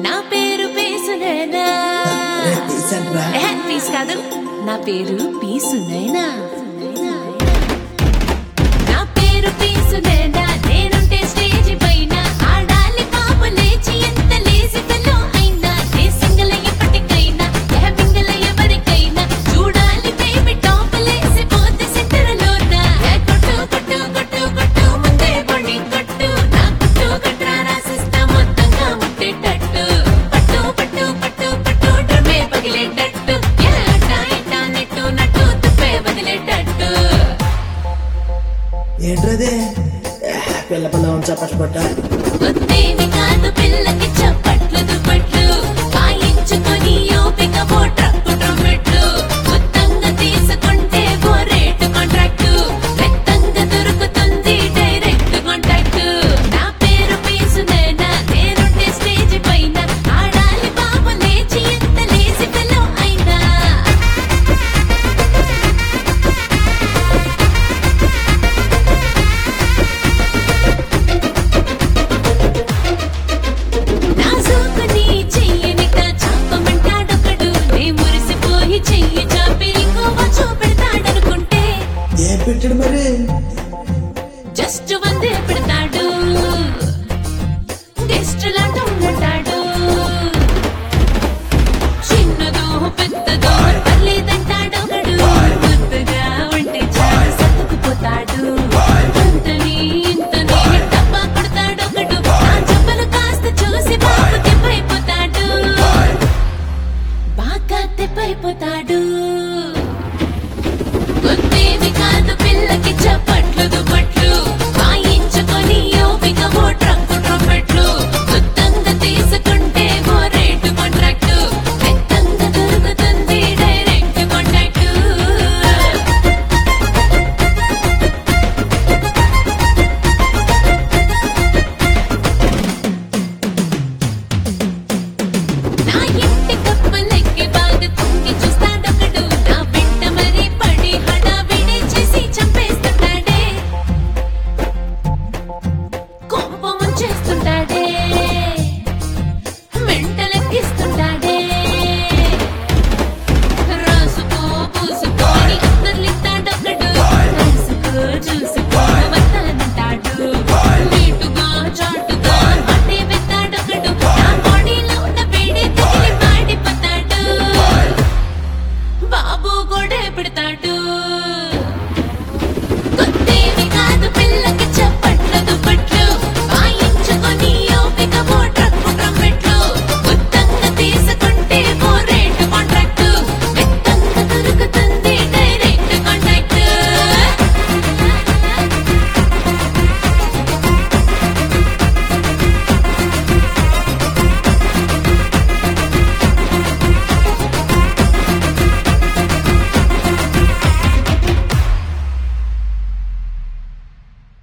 నా పేరు పీసునేనా రే, తీసండ్రా. ఏ, పీస్ కాదు నా పేరు పీసునైనా నా పేరు పీసునేనా నేనుంటే స్టేజ్ పైన ఆడాలి బాబు లేచి ఎంత లేసికలో అయినా ఏ సింగల్ ఎప్పటికైనా ఏ పింగళ ఎవరికైనా చూడాలి బేబీ టాప్ లేసి పోతే సెంటర్లోన ఏ కొట్టు కొట్టు కొట్టు కొట్టు ముందే బండి కొట్టు నా కొట్టు కట్రా రాసిస్తా మొత్తంగా ముట్టేటట్టు పట్టు పట్టు పట్టు పట్టు డ్రమ్మే పగిలేటట్టు ఏ అట్టా ఇట్టా నెట్టు నట్టు తుప్పే వదిలేటట్టు ఏంట్రదే ఏ, పిల్ల పిల్ల ఉంచా పట్టుబట్ట వద్దేవి కాదు పిల్ల